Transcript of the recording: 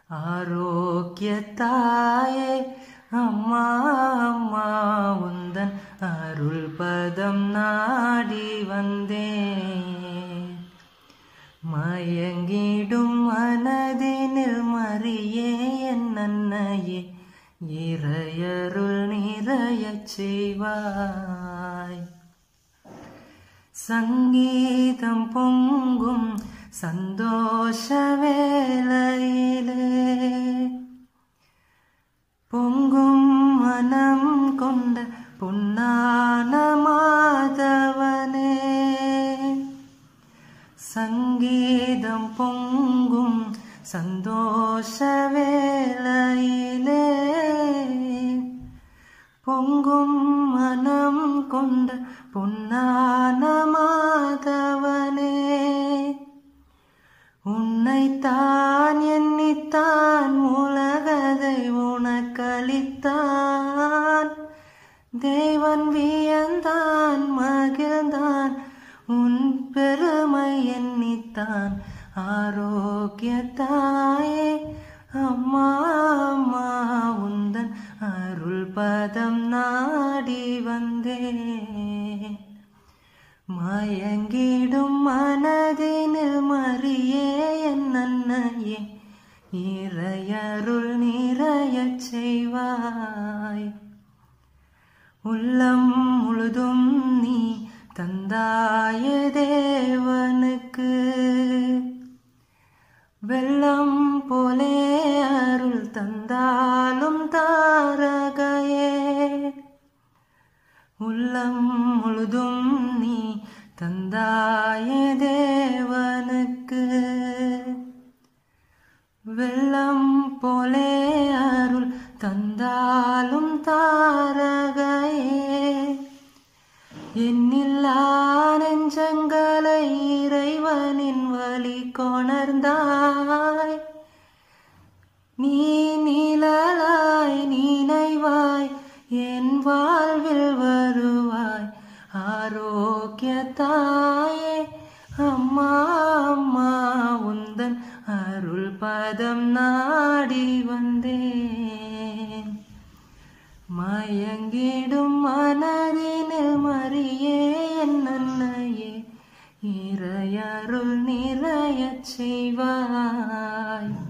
ஆரோக்கியத்தாயே அம்மா அம்மா உந்தன் அருள் பதம் நாடி வந்தேன் மயங்கிடும் மனதினில் மறியே என் அன்னையே இறையருள் நிறையச் செய்வாய் சங்கீதம் பொங்கும் சந்தோஷ வேளையிலே பொங்கும் மனம் கொண்ட பொன்னான மாதவனே சங்கீதம் பொங்கும் சந்தோஷ வேளையிலே பொங்கும் மனம் கொண்ட பொன்னான மாதவனே உன்னைத்தான் எண்ணித்தான் உலகதை உனக்களித்தான் தேவன் வியந்தான் மகிழ்ந்தான் உன் பெருமை எண்ணித்தான் ஆரோக்கியத்தாயே அம்மா அம்மா உந்தன் அருள் பதம் நாடி வந்தேன் மயங்கிடும் மனதினில் மறியே என் அன்னையே இறையருள் நிறையச் செய்வாய் உள்ளம் முழுதும் நீ தந்தாய தேவனுக்கு வெள்ளம் போலே அருள் தந்தாலும் தாரகையே உள்ளம் முழுதும் நீ தந்தாய தேவனுக்கு வெள்ளம் போலே அருள் தந்தாலும் தாரகையே எண்ணில்லா நெஞ்சங்களை இறைவனின் வழி கொணர்ந்தாய் நீ நீலாய் நீனைவாய் என் வாழ்வில் வருவாய் ஆரோக்கியத்தாயே அம்மா அம்மா உந்தன் அருள் பதம் நாடி வந்தேன் மயங்கிடும் மனதினில் மறியே என் அன்னையே இறையருள் நிறையச் செய்வாய்